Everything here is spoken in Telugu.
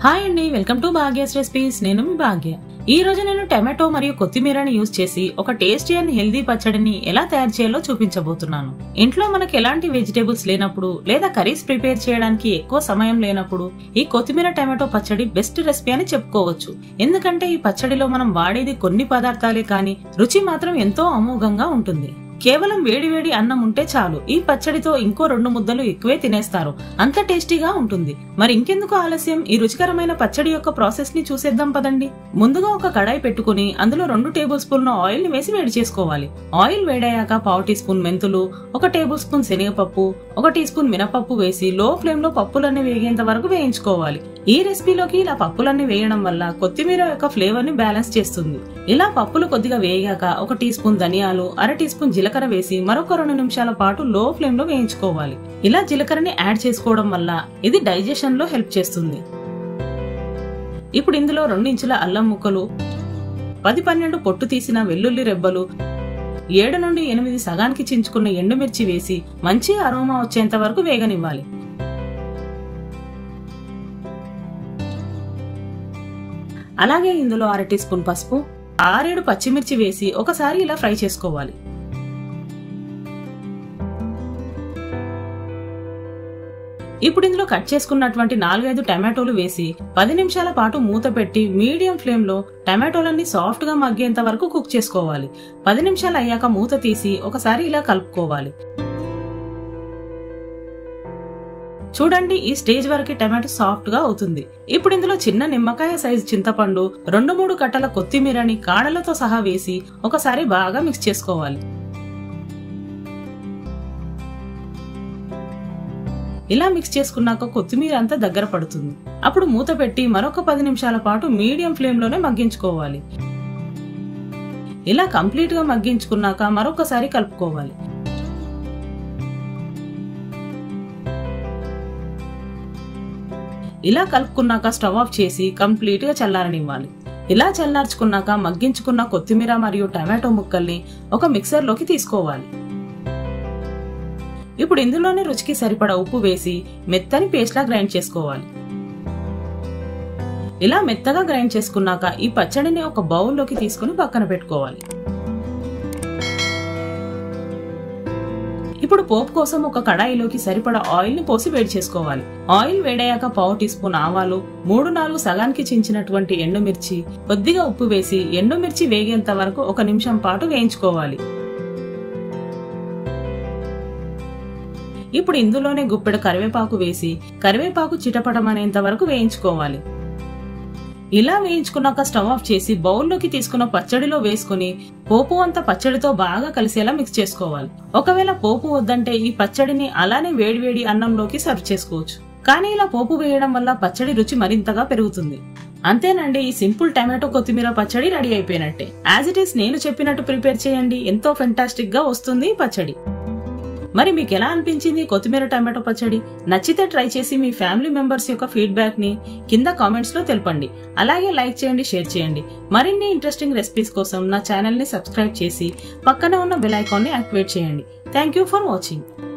హాయ్ అండి వెల్కమ్ టు భాగ్యస్ రెసిపీస్ నేను మీ భాగ్య ఈ రోజు నేను టమాటో మరియు కొత్తిమీరని యూజ్ చేసి ఒక టేస్టీ అండ్ హెల్దీ పచ్చడిని ఎలా తయారు చేయాలో చూపించబోతున్నాను ఇంట్లో మనకి ఎలాంటి వెజిటేబుల్స్ లేనప్పుడు లేదా కర్రీస్ ప్రిపేర్ చేయడానికి ఎక్కువ సమయం లేనప్పుడు ఈ కొత్తిమీర టమాటో పచ్చడి బెస్ట్ రెసిపీ అని చెప్పుకోవచ్చు ఎందుకంటే ఈ పచ్చడిలో మనం వాడేది కొన్ని పదార్థాలే కానీ రుచి మాత్రం ఎంతో అమోఘంగా ఉంటుంది కేవలం వేడి వేడి అన్నం ఉంటే చాలు ఈ పచ్చడితో ఇంకో రెండు ముద్దలు ఎక్కువే తినేస్తారు అంత టేస్టీగా ఉంటుంది మరి ఇంకెందుకు ఆలస్యం ఈ రుచికరమైన పచ్చడి యొక్క ప్రాసెస్ ని చూసేద్దాం పదండి ముందుగా ఒక కడాయి పెట్టుకుని అందులో రెండు టేబుల్ స్పూన్ ఆయిల్ ని వేసి వేడి చేసుకోవాలి ఆయిల్ వేడయ్యాక పావు టీ స్పూన్ మెంతులు ఒక టేబుల్ స్పూన్ శనగపప్పు ఒక టీ స్పూన్ మినపప్పు వేసి లో ఫ్లేమ్ లో పప్పులన్నీ వేగేంత వరకు వేయించుకోవాలి ఈ రెసిపీలోకి ఇలా పప్పులన్నీ వేయడం వల్ల కొత్తిమీర యొక్క ఫ్లేవర్ ని బ్యాలెన్స్ చేస్తుంది ఇలా పప్పులు కొద్దిగా వేగాక ఒక టీ స్పూన్ ధనియాలు అర టీ స్పూన్ జీలకర్ర వేసి మరొక రెండు నిమిషాల పాటు లో ఫ్లేమ్ లో వేయించుకోవాలి ఇలా జీలకర్రని యాడ్ చేసుకోవడం వల్ల ఇది డైజెషన్ లో హెల్ప్ చేస్తుంది ఇప్పుడు ఇందులో రెండు ఇంచుల అల్లం ముక్కలు పది పన్నెండు పొట్టు తీసిన వెల్లుల్లి రెబ్బలు ఏడు నుండి ఎనిమిది సగానికి చించుకున్న ఎండుమిర్చి వేసి మంచి అరోమా వచ్చేంత వరకు వేగనివ్వాలి అలాగే ఇందులో అర టీ స్పూన్ పసుపు ఆరేడు పచ్చిమిర్చి వేసి ఒకసారి ఇలా ఫ్రై చేసుకోవాలి ఇప్పుడు ఇందులో కట్ చేసుకున్నటువంటి నాలుగైదు టమాటోలు వేసి పది నిమిషాల పాటు మూత పెట్టి మీడియం ఫ్లేమ్ లో టమాటోలన్నీ సాఫ్ట్ గా మగ్గేంత వరకు కుక్ చేసుకోవాలి పది నిమిషాలు అయ్యాక మూత తీసి ఒకసారి ఇలా కలుపుకోవాలి చూడండి ఈ స్టేజ్ వరకు టమాటో సాఫ్ట్ గా అవుతుంది ఇప్పుడు ఇందులో చిన్న నిమ్మకాయ సైజు చింతపండు రెండు మూడు కట్టల కొత్తిమీరని కాడలతో సహా వేసి ఒకసారి బాగా మిక్స్ చేసుకోవాలి ఇలా మిక్స్ చేసుకున్నాక కొత్తిమీర అంతా దగ్గర పడుతుంది అప్పుడు మూత పెట్టి మరొక పది నిమిషాల పాటు మీడియం ఫ్లేమ్ లోనే మగ్గించుకోవాలి ఇలా కంప్లీట్ గా మగ్గించుకున్నాక మరొకసారి కలుపుకోవాలి ఇలా కలుపుకున్నాక స్టవ్ ఆఫ్ చేసి కంప్లీట్ గా చల్లారనివ్వాలి ఇలా చల్లార్చుకున్నాక మగ్గించుకున్న కొత్తిమీర మరియు టమాటో ముక్కల్ని ఒక మిక్సర్ లోకి తీసుకోవాలి ఇప్పుడు ఇందులోనే రుచికి సరిపడా ఉప్పు వేసి మెత్తని పేస్ట్ లా గ్రైండ్ చేసుకోవాలి ఇలా మెత్తగా గ్రైండ్ చేసుకున్నాక ఈ పచ్చడిని ఒక బౌల్లోకి తీసుకుని పక్కన పెట్టుకోవాలి ఇప్పుడు పోపు కోసం ఒక కడాయిలోకి సరిపడా ఆయిల్ ని పోసి వేడి చేసుకోవాలి ఆయిల్ వేడయ్యాక పావు టీ స్పూన్ ఆవాలు మూడు నాలుగు సగానికి చించినటువంటి ఎండుమిర్చి కొద్దిగా ఉప్పు వేసి ఎండుమిర్చి వేగేంత వరకు ఒక నిమిషం పాటు వేయించుకోవాలి ఇప్పుడు ఇందులోనే గుప్పెడు కరివేపాకు వేసి కరివేపాకు చిటపటమనేంత వరకు వేయించుకోవాలి ఇలా వేయించుకున్నాక స్టవ్ ఆఫ్ చేసి బౌల్లోకి తీసుకున్న పచ్చడిలో వేసుకుని పోపు అంతా పచ్చడితో బాగా కలిసేలా మిక్స్ చేసుకోవాలి ఒకవేళ పోపు వద్దంటే ఈ పచ్చడిని అలానే వేడివేడి అన్నంలోకి సర్వ్ చేసుకోవచ్చు కానీ ఇలా పోపు వేయడం వల్ల పచ్చడి రుచి మరింతగా పెరుగుతుంది అంతేనండి ఈ సింపుల్ టమాటో కొత్తిమీర పచ్చడి రెడీ అయిపోయినట్టే యాజ్ ఇట్ ఈస్ నేను చెప్పినట్టు ప్రిపేర్ చేయండి ఎంతో ఫెంటాస్టిక్ గా వస్తుంది ఈ పచ్చడి మరి మీకు ఎలా అనిపించింది కొత్తిమీర టమాటో పచ్చడి నచ్చితే ట్రై చేసి మీ ఫ్యామిలీ మెంబర్స్ యొక్క ఫీడ్బ్యాక్ ని కింద కామెంట్స్ లో తెలపండి అలాగే లైక్ చేయండి షేర్ చేయండి మరిన్ని ఇంట్రెస్టింగ్ రెసిపీస్ కోసం నా ఛానల్ ని సబ్స్క్రైబ్ చేసి పక్కన ఉన్న బెల్ ఐకాన్ ని యాక్టివేట్ చేయండి థ్యాంక్ యూ ఫర్ వాచింగ్